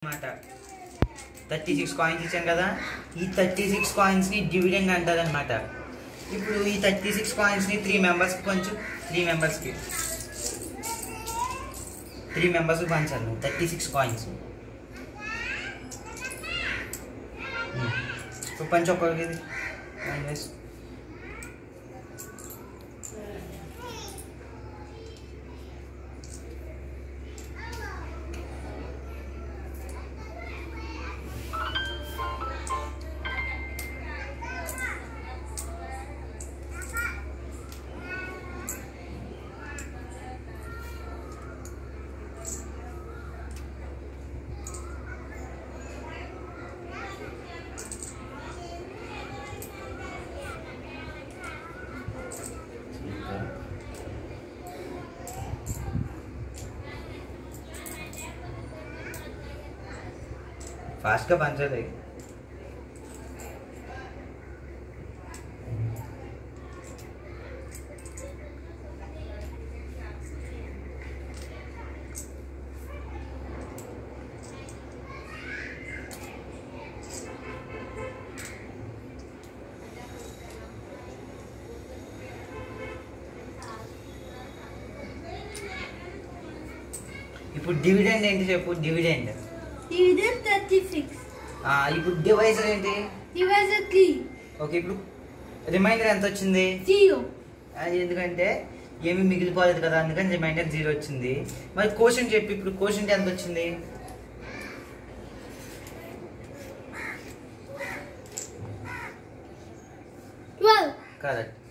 అనమాట thirty six coins ఇచ్చాను కదా ఈ థర్టీ సిక్స్ కాయిన్స్ని డివిడెండ్ అంటారనమాట ఇప్పుడు ఈ థర్టీ సిక్స్ కాయిన్స్ని త్రీ మెంబర్స్కి కొంచెం త్రీ మెంబర్స్కి త్రీ మెంబర్స్కి పంచాలి నువ్వు థర్టీ సిక్స్ కాయిన్స్ ఇప్పుడు పంచి ఒక్కొక్కరికి నైన్ వేస్ ఫాస్ట్గా పంచాలి ఇప్పుడు డివిడెండ్ ఏంటి చెప్పు డివిడెండ్ Dividend 36. ఇప్పుడు డివైజర్ ఏంటి Divisor 3. ఓకే ఇప్పుడు రిమైండర్ ఎంత వచ్చింది 0. అది ఎందుకంటే ఏమి మిగిలిపోలేదు కదా అందుకని రిమైండర్ జీరో వచ్చింది మరి క్వశ్చన్ చెప్పి ఇప్పుడు క్వశ్చన్ ఎంత వచ్చింది Twelve. కరెక్ట్